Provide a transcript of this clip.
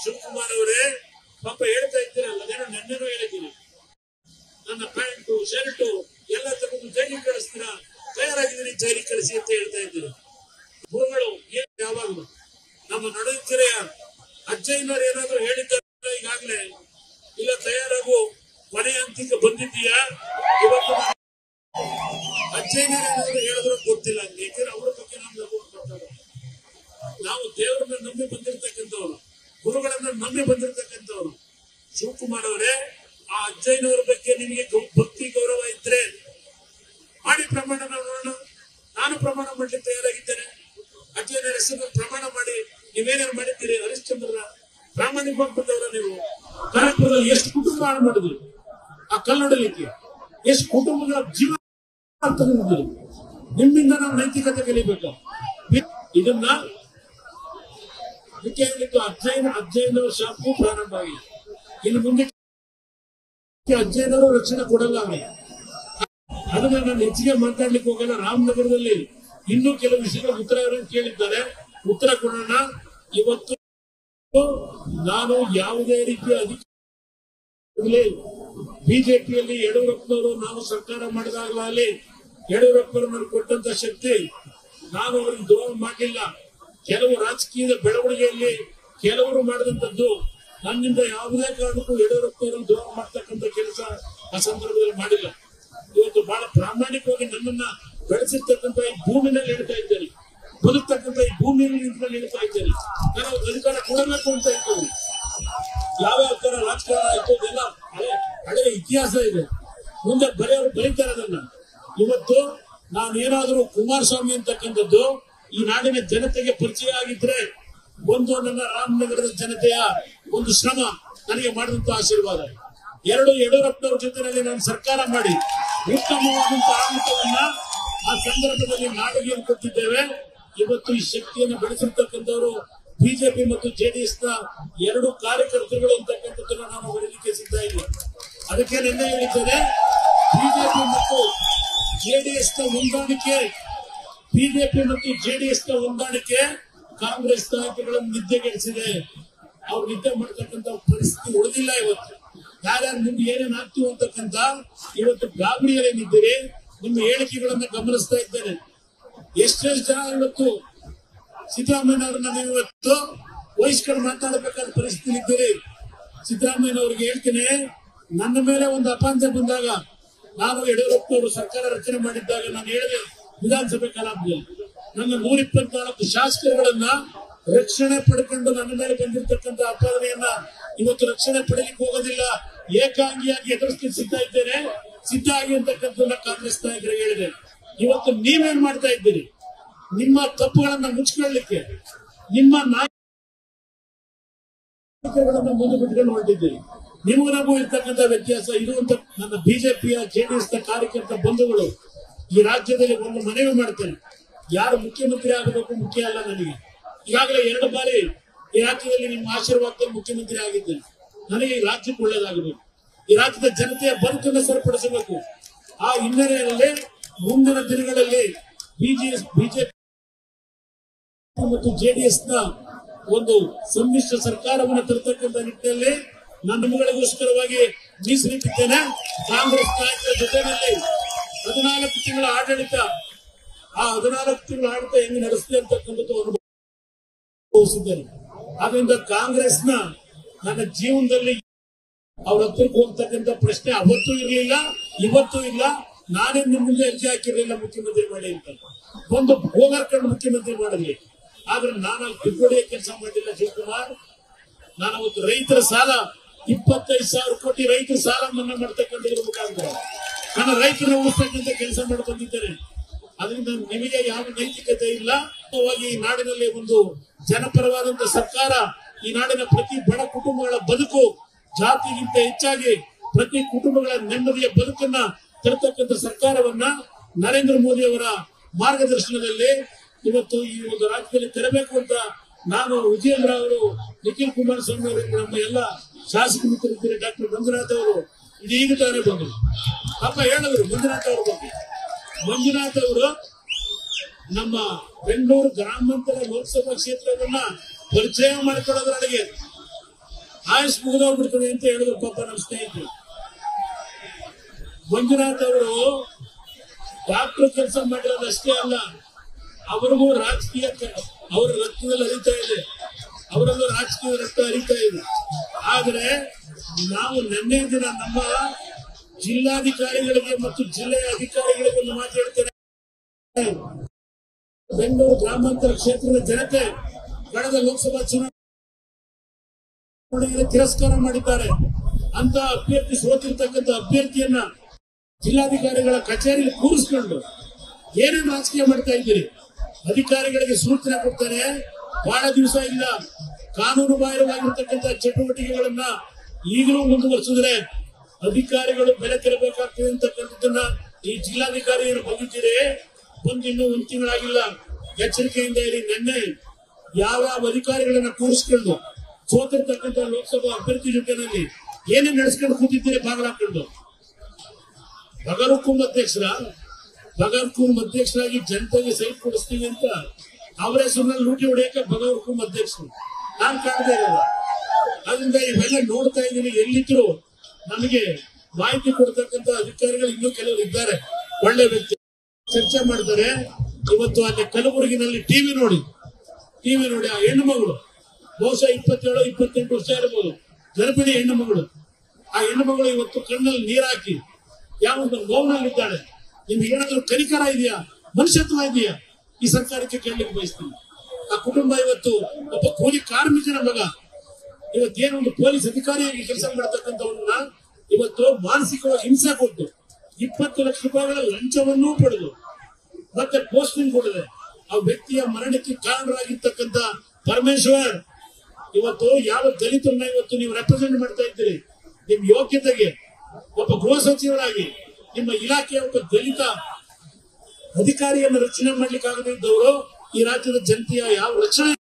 ಶಿವಕುಮಾರ್ ಅವರೇ ಪಾಪ ಹೇಳ್ತಾ ಇದ್ದೀರಲ್ಲ ಅದೇನೋ ನೆನ್ನೆನೂ ಹೇಳಿದ್ದೀನಿ ನನ್ನ ಪ್ಯಾಂಟು ಶರ್ಟು ಎಲ್ಲ ತಗೊಂಡು ಜೈಲಿಗೆ ಕಳಿಸ್ತೀರಾ ತಯಾರಾಗಿದ್ದೀನಿ ಜೈಲಿಗೆ ಕಳಿಸಿ ಅಂತ ಹೇಳ್ತಾ ಇದ್ದೀರಿ ಗುರುಗಳು ಏನ್ ಯಾವಾಗಲೂ ನಮ್ಮ ನಡೆಯುತ್ತಿರೆಯ ಅಜ್ಜಯ್ಯನವ್ರು ಏನಾದ್ರು ಹೇಳಿದ್ದಾರೆ ಈಗಾಗಲೇ ಇಲ್ಲ ತಯಾರಾಗು ಮನೆ ಅಂತಿಗೆ ಬಂದಿದ್ದೀಯಾ ಇವತ್ತು ನಾನು ಅಜ್ಜಯ್ಯನವ್ರು ಏನಾದ್ರು ಹೇಳಿದ್ರು ಗೊತ್ತಿಲ್ಲ ನನ್ಗೆ. ಯಾಕಂದ್ರೆ ಅವ್ರ ಬಗ್ಗೆ ನಮ್ಗೆ ಗೊತ್ತಾಗಲ್ಲ. ನಾವು ದೇವರನ್ನ ನಂಬಿ ಬಂದಿರತಕ್ಕಂಥವ್ರು ಗುರುಗಳನ್ನ ನಂಬಿ ಬಂದಿರತಕ್ಕಂಥವ್ರು ಶಿವಕುಮಾರ್ ಅವರೇ ಆ ಅಜ್ಜಯ್ಯನವರ ಬಗ್ಗೆ ನಿಮಗೆ ಗೌ- ಭಕ್ತಿ ಗೌರವ ಇದ್ರೆ ಮಾಡಿ ಪ್ರಮಾಣ ನೋಡೋಣ ನಾನು ಪ್ರಮಾಣ ಮಾಡ್ಲಿಕ್ಕೆ ತಯಾರಾಗಿದ್ದೇನೆ ಅಜ್ಜಯ್ಯನ ಹೆಸರು ಪ್ರಮಾಣ ಮಾಡಿ ನೀವೇನಾರು ಮಾಡಿದ್ದೀರಿ ಹರಿಶ್ಚಂದ್ರನ ಪ್ರಾಮಾಣಿಕವಾಗಿ ಬಂದವರ ನೀವು ಕನಕಪುರದಲ್ಲಿ ಎಷ್ಟು ಕುಟುಂಬ ಹಾಳು ಮಾಡಿದ್ರಿ ಆ ಕಲ್ಲೊಡಲಿಕ್ಕೆ ಎಷ್ಟು ಕುಟುಂಬಗಳ ಜೀವ ತಗೊಂಡಿದ್ದೀರಿ ನಿಮ್ಮಿಂದ ನಾವು ನೈತಿಕತೆ ಕಲಿಬೇಕು ಇದನ್ನ ಅದಕ್ಕೆ ಹೇಳಿದ್ದು ಅಧ್ಯಯನ ಅಧ್ಯಯನದ ಶಾಪು ಪ್ರಾರಂಭ ಆಗಿದೆ ಇನ್ನು ಮುಂದೆ ಅಧ್ಯಯನರು ರಕ್ಷಣೆ ಕೊಡಲ್ಲ ಅವರಿಗೆ ಅದನ್ನ ನಾನು ಹೆಚ್ಚಿಗೆ ಮಾತಾಡ್ಲಿಕ್ಕೆ ಹೋಗಲ್ಲ ರಾಮನಗರದಲ್ಲಿ ಇನ್ನೂ ಕೆಲವು ವಿಷಯಗಳ ಉತ್ತರ ಅವರನ್ನು ಕೇಳಿದ್ದಾರೆ ಉತ್ತರ ಕೊಡೋಣ ಇವತ್ತು ನಾನು ಯಾವುದೇ ರೀತಿಯ ಅಧಿಕಾರಿ ಬಿಜೆಪಿಯಲ್ಲಿ ಯಡಿಯೂರಪ್ಪನವರು ನಾವು ಸರ್ಕಾರ ಮಾಡಿದಾಗಲೇ ಯಡಿಯೂರಪ್ಪರು ನನಗೆ ಕೊಟ್ಟಂತ ಶಕ್ತಿ ನಾನು ಅವರಿಗೆ ದ್ರೋಹ ಮಾಡಲಿಲ್ಲ ಕೆಲವು ರಾಜಕೀಯದ ಬೆಳವಣಿಗೆಯಲ್ಲಿ ಕೆಲವರು ಮಾಡಿದಂತದ್ದು ನನ್ನಿಂದ ಯಾವುದೇ ಕಾರಣಕ್ಕೂ ಯಡಿಯೂರಪ್ಪನವರು ದ್ರೋಹ ಮಾಡ್ತಕ್ಕಂಥ ಕೆಲಸ ಆ ಸಂದರ್ಭದಲ್ಲಿ ಮಾಡಿಲ್ಲ ಇವತ್ತು ಬಹಳ ಪ್ರಾಮಾಣಿಕವಾಗಿ ನನ್ನನ್ನ ಬೆಳೆಸಿರ್ತಕ್ಕಂಥ ಈ ಭೂಮಿನಲ್ಲಿ ಹೇಳ್ತಾ ಇದ್ದೇನೆ ಬದುಕ್ತಕ್ಕಂಥ ಈ ಭೂಮಿಯಲ್ಲಿ ನಿಂತ್ಕೊಂಡು ಹೇಳ್ತಾ ಇದ್ದೇನೆ ನಾನು ಅಧಿಕಾರ ಕೊಡಬೇಕು ಅಂತ ಹೇಳ್ತೇನೆ ಯಾವ್ಯಾವ ತರ ರಾಜಕಾರಣ ಆಯ್ತು ಅದೆಲ್ಲ ಹಳೆ ಹಳೆಯ ಇತಿಹಾಸ ಇದೆ ಮುಂದೆ ಬರೆಯವರು ಬರೀತಾರೆ ಅದನ್ನ ಇವತ್ತು ನಾನೇನಾದ್ರೂ ಕುಮಾರಸ್ವಾಮಿ ಅಂತಕ್ಕಂಥದ್ದು ಈ ನಾಡಿನ ಜನತೆಗೆ ಪರಿಚಯ ಆಗಿದ್ರೆ ಒಂದು ನನ್ನ ರಾಮನಗರದ ಜನತೆಯ ಒಂದು ಶ್ರಮ ನನಗೆ ಮಾಡಿದಂತ ಆಶೀರ್ವಾದ ಎರಡು ಯಡಿಯೂರಪ್ಪನವ್ರ ಜೊತೆಯಲ್ಲಿ ನಾನು ಸರ್ಕಾರ ಮಾಡಿ ಉತ್ತಮವಾದಂತಹ ಆಡಳಿತವನ್ನ ಆ ಸಂದರ್ಭದಲ್ಲಿ ನಾಡಿಗೆ ಕೊಟ್ಟಿದ್ದೇವೆ ಇವತ್ತು ಈ ಶಕ್ತಿಯನ್ನು ಬೆಳೆಸಿರ್ತಕ್ಕಂಥವರು ಬಿಜೆಪಿ ಮತ್ತು ಜೆಡಿಎಸ್ ನ ಎರಡು ಕಾರ್ಯಕರ್ತರುಗಳು ಅಂತಕ್ಕಂಥದ್ದನ್ನ ನಾನು ಬರೀಲಿಕ್ಕೆ ಸಿದ್ಧ ಇಲ್ಲ ಅದಕ್ಕೆ ನಿನ್ನೆ ಹೇಳಿದ್ದೇನೆ ಬಿಜೆಪಿ ಮತ್ತು ಜೆಡಿಎಸ್ ನ ಹೊಂದಾಣಿಕೆ ಬಿಜೆಪಿ ಮತ್ತು ಜೆಡಿಎಸ್ ನ ಹೊಂದಾಣಿಕೆ ಕಾಂಗ್ರೆಸ್ ನಾಯಕಗಳನ್ನು ನಿದ್ದೆಗೆಡಿಸಿದೆ ಅವ್ರು ನಿದ್ದೆ ಮಾಡ್ತಕ್ಕಂಥ ಪರಿಸ್ಥಿತಿ ಉಳಿದಿಲ್ಲ ಇವತ್ತು ಯಾರ್ಯಾರು ನಿಮ್ಗೆ ಏನೇನ್ ಆಗ್ತೀವಿ ಅಂತಕ್ಕಂಥ ಇವತ್ತು ಗಾಬರಿಯಲ್ಲೇನಿದ್ದೀರಿ ನಿಮ್ಮ ಹೇಳಿಕೆಗಳನ್ನ ಗಮನಿಸ್ತಾ ಇದ್ದೇನೆ ಎಷ್ಟೆಷ್ಟು ಜನ ಇವತ್ತು ಸಿದ್ದರಾಮಯ್ಯನವ್ರನ್ನ ನೀವು ಇವತ್ತು ವಹಿಸ್ಕೊಂಡು ಮಾತಾಡಬೇಕಾದ ಪರಿಸ್ಥಿತಿ ಇದ್ದೀರಿ ಸಿದ್ದರಾಮಯ್ಯನವ್ರಿಗೆ ಹೇಳ್ತೀನಿ ನನ್ನ ಮೇಲೆ ಒಂದು ಅಪಾಂತ ಬಂದಾಗ ನಾನು ಯಡಿಯೂರಪ್ಪನವರು ಸರ್ಕಾರ ರಚನೆ ಮಾಡಿದ್ದಾಗ ನಾನು ಹೇಳಿದೆ ವಿಧಾನಸಭೆ ಕಲಾಪದಲ್ಲಿ ನನ್ನ ನೂರ ಇಪ್ಪತ್ನಾಲ್ಕು ಶಾಸಕರುಗಳನ್ನ ರಕ್ಷಣೆ ಪಡ್ಕೊಂಡು ನನ್ನ ಮೇಲೆ ಬಂದಿರತಕ್ಕಂತ ಅಪಾದನೆಯನ್ನ ಇವತ್ತು ರಕ್ಷಣೆ ಪಡೆಯಲಿಕ್ಕೆ ಹೋಗೋದಿಲ್ಲ ಏಕಾಂಗಿಯಾಗಿ ಎದುರಿಸಲಿಕ್ಕೆ ಸಿದ್ಧ ಇದ್ದೇನೆ ಸಿದ್ಧ ಆಗಿ ಅಂತಕ್ಕಂಥದ್ದನ್ನ ಕಾಂಗ್ರೆಸ್ ನಾಯಕರಿಗೆ ಹೇಳಿದೆ ಇವತ್ತು ನೀವೇನ್ ಮಾಡ್ತಾ ಇದ್ದೀರಿ ನಿಮ್ಮ ತಪ್ಪುಗಳನ್ನ ಮುಚ್ಕೊಳ್ಳಿಕ್ಕೆ ನಿಮ್ಮ ನಾಯಕರುಗಳನ್ನ ಮುಂದೆ ಬಿಟ್ಕೊಂಡು ಹೊರಟಿದ್ದೀರಿ ನೀವು ನಮಗೂ ಇರ್ತಕ್ಕಂಥ ವ್ಯತ್ಯಾಸ ಇದು ಅಂತ ನನ್ನ ಬಿಜೆಪಿಯ ಜೆಡಿಎಸ್ ಕಾರ್ಯಕರ್ತ ಬಂಧುಗಳು ಈ ರಾಜ್ಯದಲ್ಲಿ ಒಂದು ಮನವಿ ಮಾಡ್ತೇನೆ ಯಾರು ಮುಖ್ಯಮಂತ್ರಿ ಆಗಬೇಕು ಮುಖ್ಯ ಅಲ್ಲ ನನಗೆ ಈಗಾಗಲೇ ಎರಡು ಬಾರಿ ಈ ರಾಜ್ಯದಲ್ಲಿ ನಿಮ್ಮ ಆಶೀರ್ವಾದದಲ್ಲಿ ಮುಖ್ಯಮಂತ್ರಿ ಆಗಿದ್ದೇನೆ ನನಗೆ ಈ ರಾಜ್ಯಕ್ಕೆ ಒಳ್ಳೇದಾಗಬೇಕು ಈ ರಾಜ್ಯದ ಜನತೆಯ ಬದುಕನ್ನು ಸರಿಪಡಿಸಬೇಕು ಆ ಹಿನ್ನೆಲೆಯಲ್ಲಿ ಮುಂದಿನ ದಿನಗಳಲ್ಲಿ ಬಿಜೆಎಸ್ ಬಿಜೆಪಿ ಮತ್ತು ಜೆಡಿಎಸ್ ನ ಒಂದು ಸಮ್ಮಿಶ್ರ ಸರ್ಕಾರವನ್ನು ತರತಕ್ಕಂಥ ನಿಟ್ಟಿನಲ್ಲಿ ನನ್ನ ಮಗಳಿಗೋಸ್ಕರವಾಗಿ ಮೀಸಲಿಟ್ಟಿದ್ದೇನೆ ಕಾಂಗ್ರೆಸ್ ನಾಯಕರ ಜೊತೆಯಲ್ಲಿ ಹದಿನಾಲ್ಕು ತಿಂಗಳ ಆಡಳಿತ ಆ ಹದಿನಾಲ್ಕು ತಿಂಗಳ ಆಡಳಿತ ಹೆಂಗೆ ನಡೆಸಿದೆ ಅಂತಕ್ಕಂಥದ್ದು ಅನುಭವಿಸಿದ್ದೇನೆ ಆದ್ರಿಂದ ಕಾಂಗ್ರೆಸ್ನ ನನ್ನ ಜೀವನದಲ್ಲಿ ಅವ್ರ ಹತ್ರಕ್ಕೆ ಹೋಗ್ತಕ್ಕಂಥ ಪ್ರಶ್ನೆ ಅವತ್ತೂ ಇರಲಿಲ್ಲ ಇವತ್ತೂ ಇಲ್ಲ ನಾನೇ ನಿಮ್ ಮುಂದೆ ಹೆಜ್ಜೆ ಹಾಕಿರ್ಲಿಲ್ಲ ಮುಖ್ಯಮಂತ್ರಿ ಮಾಡಿ ಅಂತ ಒಂದು ಹೋಗಾರ್ಕೊಂಡು ಮುಖ್ಯಮಂತ್ರಿ ಮಾಡಿದ್ವಿ ಆದ್ರೆ ನಾನು ಅಲ್ಲಿ ದುಡ್ಡುಡಿಯ ಕೆಲಸ ಮಾಡಿಲ್ಲ ಶಿವಕುಮಾರ್ ನಾನು ಅವತ್ತು ರೈತರ ಸಾಲ ಇಪ್ಪತ್ತೈದು ಸಾವಿರ ಕೋಟಿ ರೈತರ ಸಾಲ ಮನ್ನಾ ಮಾಡ್ತಕ್ಕಂಥದ್ರ ಮುಖಾಂತರ ನಾನು ರೈತರನ್ನ ಉಳಿಸ್ತಕ್ಕಂಥ ಕೆಲಸ ಮಾಡಿ ಬಂದಿದ್ದೇನೆ ಅದರಿಂದ ನಿಮಗೆ ಯಾವ ನೈತಿಕತೆ ಇಲ್ಲ ವಾಸ್ತವವಾಗಿ ಈ ನಾಡಿನಲ್ಲಿ ಒಂದು ಜನಪರವಾದಂತ ಸರ್ಕಾರ ಈ ನಾಡಿನ ಪ್ರತಿ ಬಡ ಕುಟುಂಬಗಳ ಬದುಕು ಜಾತಿಗಿಂತ ಹೆಚ್ಚಾಗಿ ಪ್ರತಿ ಕುಟುಂಬಗಳ ನೆಮ್ಮದಿಯ ಬದುಕನ್ನ ತರತಕ್ಕಂಥ ಸರ್ಕಾರವನ್ನ ನರೇಂದ್ರ ಮೋದಿ ಅವರ ಮಾರ್ಗದರ್ಶನದಲ್ಲಿ ಇವತ್ತು ಈ ಒಂದು ರಾಜ್ಯದಲ್ಲಿ ತರಬೇಕು ಅಂತ ನಾನು ವಿಜಯೇಂದ್ರ ಅವರು ನಿಖಿಲ್ ಕುಮಾರಸ್ವಾಮಿ ಅವರು ನಮ್ಮ ಎಲ್ಲ ಶಾಸಕ ಮಿತ್ರರಿದ್ದಾರೆ ಡಾಕ್ಟರ್ ಮಂಜುನಾಥ್ ಅವರು ಇದೀಗ ತಾನೇ ಬಂದರು ಪಾಪ ಹೇಳಿದ್ರು ಮಂಜುನಾಥ್ ಅವ್ರ ಬಗ್ಗೆ ಮಂಜುನಾಥ್ ಅವರು ನಮ್ಮ ಬೆಂಗಳೂರು ಗ್ರಾಮಾಂತರ ಲೋಕಸಭಾ ಕ್ಷೇತ್ರವನ್ನ ಪರಿಚಯ ಮಾಡಿಕೊಳ್ಳೋದ್ರೊಳಗೆ ಆಯುಷ್ ಮುಗಿದೋಗ್ಬಿಡ್ತದೆ ಅಂತ ಹೇಳಿದ್ರು ಪಾಪ ನಮ್ಮ ಸ್ನೇಹಿತರು ಮಂಜುನಾಥ್ ಅವರು ಡಾಕ್ಟರ್ ಕೆಲಸ ಮಾಡಿರೋದಷ್ಟೇ ಅಲ್ಲ ಅವ್ರಿಗೂ ರಾಜಕೀಯ ಕ- ಅವರ ರಕ್ತದಲ್ಲಿ ಹರಿತಾ ಇದೆ ಅವರಲ್ಲೂ ರಾಜಕೀಯ ರಕ್ತ ಹರಿತಾ ಇದೆ ಆದ್ರೆ ನಾವು ನಿನ್ನೆ ದಿನ ನಮ್ಮ ಜಿಲ್ಲಾಧಿಕಾರಿಗಳಿಗೆ ಮತ್ತು ಜಿಲ್ಲೆಯ ಅಧಿಕಾರಿಗಳಿಗೆ ಒಂದು ಮಾತು ಹೇಳ್ತೇನೆ ಬೆಂಗಳೂರು ಗ್ರಾಮಾಂತರ ಕ್ಷೇತ್ರದ ಜನತೆ ಕಳೆದ ಲೋಕಸಭಾ ಚುನಾವಣೆಯಲ್ಲಿ ತಿರಸ್ಕಾರ ಮಾಡಿದ್ದಾರೆ ಅಂತ ಅಭ್ಯರ್ಥಿ ಸೋತಿರ್ತಕ್ಕಂಥ ಅಭ್ಯರ್ಥಿಯನ್ನ ಜಿಲ್ಲಾಧಿಕಾರಿಗಳ ಕಚೇರಿಯಲ್ಲಿ ಕೂರಿಸ್ಕೊಂಡು ಏನೇನು ರಾಜಕೀಯ ಮಾಡ್ತಾ ಇದ್ದೀರಿ ಅಧಿಕಾರಿಗಳಿಗೆ ಸೂಚನೆ ಕೊಡ್ತಾರೆ ಬಹಳ ದಿವಸ ಇಲ್ಲ ಕಾನೂನು ಬಾಹಿರವಾಗಿರ್ತಕ್ಕಂಥ ಚಟುವಟಿಕೆಗಳನ್ನ ಈಗಲೂ ಮುಂದುವರಿಸಿದ್ರೆ ಅಧಿಕಾರಿಗಳು ಬೆಲೆ ತೆರಬೇಕಾಗ್ತದೆ ಅಂತಕ್ಕಂಥದ್ದನ್ನ ಈ ಜಿಲ್ಲಾಧಿಕಾರಿಗಳು ಬಂದಿದ್ದೀರಿ ಬಂದು ಇನ್ನೂ ಒಂದು ತಿಂಗಳಾಗಿಲ್ಲ ಎಚ್ಚರಿಕೆಯಿಂದ ಇರಿ ನಿನ್ನೆ ಯಾವ್ಯಾವ ಅಧಿಕಾರಿಗಳನ್ನ ಕೂರಿಸ್ಕೊಂಡು ಸೋತಿರ್ತಕ್ಕಂಥ ಲೋಕಸಭಾ ಅಭ್ಯರ್ಥಿ ಜೊತೆನಲ್ಲಿ ಏನೇನು ನಡೆಸ್ಕೊಂಡು ಕೂತಿದ್ದೀರಿ ಬಾಗಿಲಾಕೊಂಡು ಬಗರ್ಕುಂ ಅಧ್ಯಕ್ಷರ ಬಗರ್ಕುಂ ಅಧ್ಯಕ್ಷರಾಗಿ ಜನತೆಗೆ ಸೈಟ್ ಕೊಡಿಸ್ತೀವಿ ಅಂತ ಅವರ ಹೆಸರಿನಲ್ಲಿ ಲೂಟಿ ಹೊಡೆಯಕ್ಕೆ ಬಗರ್ಕುಂ ಅಧ್ಯಕ್ಷರು ನಾನ್ ಕಾಣದೇ ಇರಲ್ಲ ಅದರಿಂದ ಇವೆಲ್ಲ ನೋಡ್ತಾ ಇದ್ದೀನಿ ಎಲ್ಲಿದ್ರು ನಮಗೆ ಮಾಹಿತಿ ಕೊಡ್ತಕ್ಕಂತ ಅಧಿಕಾರಿಗಳು ಇನ್ನೂ ಕೆಲವರು ಇದ್ದಾರೆ ಒಳ್ಳೆ ವ್ಯಕ್ತಿ ಚರ್ಚೆ ಮಾಡ್ತಾರೆ ಇವತ್ತು ಅಲ್ಲಿ ಕಲಬುರಗಿನಲ್ಲಿ ಟಿವಿ ನೋಡಿ ಟಿವಿ ನೋಡಿ ಆ ಹೆಣ್ಣು ಮಗಳು ಬಹುಶಃ ಇಪ್ಪತ್ತೇಳು ಇಪ್ಪತ್ತೆಂಟು ವರ್ಷ ಇರಬಹುದು ಗರ್ಭಿಣಿ ಹೆಣ್ಣು ಮಗಳು ಆ ಹೆಣ್ಣು ಮಗಳು ಇವತ್ತು ಕಣ್ಣಲ್ಲಿ ನೀರ್ ಹಾಕಿ ಯಾವೊಂದು ನೋವಿನಲ್ಲಿದ್ದಾಳೆ ನಿಮ್ಗೆ ಏನಾದ್ರೂ ಕನಿಕರ ಇದೆಯಾ ಮನುಷ್ಯತ್ವ ಇದೆಯಾ ಈ ಸರ್ಕಾರಕ್ಕೆ ಕೇಳಲಿಕ್ಕೆ ಬಯಸ್ತೀನಿ ಆ ಕುಟುಂಬ ಇವತ್ತು ಒಬ್ಬ ಕೂಲಿ ಕಾರ್ಮಿಕನ ಮಗ ಇವತ್ತೇನು ಒಂದು ಪೊಲೀಸ್ ಅಧಿಕಾರಿಯಾಗಿ ಕೆಲಸ ಮಾಡತಕ್ಕಂಥವನ್ನ ಇವತ್ತು ಮಾನಸಿಕವಾಗಿ ಹಿಂಸೆ ಕೊಟ್ಟು ಇಪ್ಪತ್ತು ಲಕ್ಷ ರೂಪಾಯಿಗಳ ಲಂಚವನ್ನೂ ಪಡೆದು ಮತ್ತೆ ಪೋಸ್ಟಿಂಗ್ ಕೊಡದೆ ಆ ವ್ಯಕ್ತಿಯ ಮರಣಕ್ಕೆ ಕಾರಣರಾಗಿರ್ತಕ್ಕಂಥ ಪರಮೇಶ್ವರ್ ಇವತ್ತು ಯಾವ ದಲಿತರನ್ನ ಇವತ್ತು ನೀವು ರೆಪ್ರೆಸೆಂಟ್ ಮಾಡ್ತಾ ಇದ್ದೀರಿ ನಿಮ್ ಯೋಗ್ಯತೆಗೆ ಒಬ್ಬ ಗೃಹ ಸಚಿವರಾಗಿ ನಿಮ್ಮ ಇಲಾಖೆಯ ಒಬ್ಬ ದಲಿತ ಅಧಿಕಾರಿಯನ್ನು ರಕ್ಷಣೆ ಮಾಡ್ಲಿಕ್ಕೆ ಆಗದೇ ಇದ್ದವರು ಈ ರಾಜ್ಯದ ಜನತೆಯ ಯಾವ ರಕ್ಷಣೆ